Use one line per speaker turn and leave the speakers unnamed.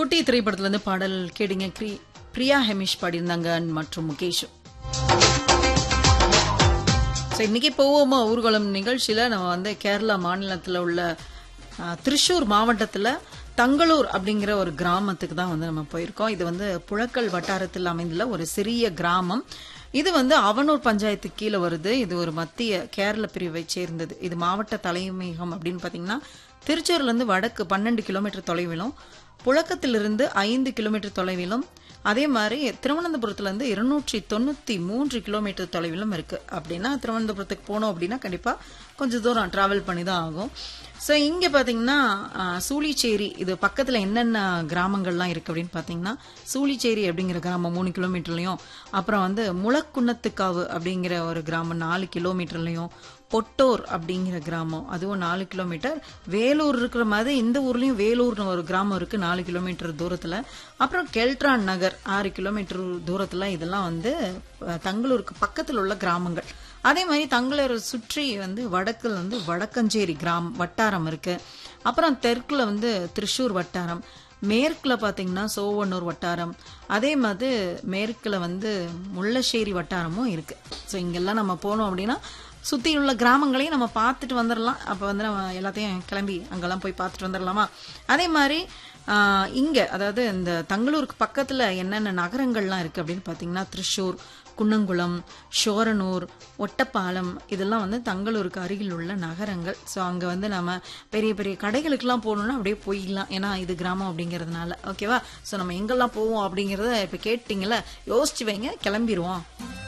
குட்டி திரைப்படத்துல இருந்து பாடல் கேட்டீங்க பிரி- பிரியா ஹெமிஷ் பாடியிருந்தாங்க மற்றும் முகேஷ் ஸோ இன்னைக்கு போவோமா ஊர்வலம் நிகழ்ச்சியில நம்ம வந்து கேரளா மாநிலத்துல உள்ள ஆ, திருச்சூர் மாவட்டத்துல தங்களூர் அப்படிங்கிற ஒரு கிராமத்துக்கு தான் வந்து நம்ம போயிருக்கோம் இது வந்து புழக்கல் வட்டாரத்தில் அமைந்துள்ள ஒரு சிறிய கிராமம் இது வந்து அவனூர் பஞ்சாயத்துக்கு கீழே வருது இது ஒரு மத்திய கேரள பிரிவை சேர்ந்தது இது மாவட்ட தலைமையகம் அப்படின்னு பாத்தீங்கன்னா திருச்சூர்ல இருந்து வடக்கு பன்னெண்டு கிலோமீட்டர் தொலைவிலும் புழக்கத்திலிருந்து ஐந்து கிலோமீட்டர் தொலைவிலும் அதே மாதிரி திருவனந்தபுரத்துல இருந்து இருநூற்றி தொண்ணூத்தி மூன்று கிலோமீட்டர் தொலைவிலும் இருக்கு அப்படின்னா திருவனந்தபுரத்துக்கு போனோம் அப்படின்னா கண்டிப்பா கொஞ்சம் தூரம் டிராவல் பண்ணி தான் ஆகும் ஸோ இங்க பாத்தீங்கன்னா ஆஹ், சூளிச்சேரி இது பக்கத்துல என்னென்ன கிராமங்கள்லாம் இருக்கு அப்படின்னு பாத்தீங்கன்னா சூளிச்சேரி அப்படிங்கிற கிராமம் மூணு கிலோமீட்டர்லயும் அப்புறம் வந்து முளக்குன்னத்துக்காவு அப்படிங்கிற ஒரு கிராமம் நாலு கிலோமீட்டர்லயும் பொட்டோர் அப்படிங்கிற கிராமம் அதுவும் நாலு கிலோமீட்டர் வேலூர் இருக்கிற மாதிரி இந்த ஊர்லயும் வேலூர்னு ஒரு கிராமம் இருக்கு நாலு கிலோமீட்டர் தூரத்துல அப்புறம் கெல்ட்ரான் நகர் ஆறு கிலோமீட்டர் தூரத்துல இதெல்லாம் வந்து அஹ், தங்களூருக்கு பக்கத்தில் உள்ள கிராமங்கள் அதே மாதிரி தங்களூரை சுற்றி வந்து வடக்குல வந்து வடக்கஞ்சேரி கிராமம் வட்டாரம் இருக்கு அப்புறம் தெற்குல வந்து திருச்சூர் வட்டாரம் மேற்குல பாத்தீங்கன்னா சோவனூர் வட்டாரம் அதே மாதிரி மேற்குல வந்து முள்ளശ്ശേരി வட்டாரமும் இருக்கு ஸோ இங்கெல்லாம் நம்ம போனோம் அப்படின்னா சுத்தி உள்ள கிராமங்களையும் நம்ம பார்த்துட்டு வந்துடலாம் அப்ப வந்து நம்ம எல்லாத்தையும் கிளம்பி அங்கெல்லாம் போய் பார்த்துட்டு வந்துடலாமா அதே மாதிரி ஆஹ், இங்க அதாவது இந்த தங்களூருக்கு பக்கத்துல என்னென்ன நகரங்கள்லாம் இருக்கு அப்படின்னு பாத்தீங்கன்னா திருச்சூர் குன்னங்குளம் ஷோரனூர் ஒட்டப்பாலம் இதெல்லாம் வந்து தங்களூருக்கு அருகில் உள்ள நகரங்கள் ஸோ அங்கே வந்து நம்ம பெரிய பெரிய கடைகளுக்கெல்லாம் போகணுன்னா அப்படியே போயிடலாம் ஏன்னா இது கிராமம் அப்படிங்கிறதுனால ஓகேவா ஸோ நம்ம எங்கெல்லாம் போவோம் அப்படிங்கிறத இப்போ கேட்டிங்கள யோசிச்சு வைங்க கிளம்பிடுவோம்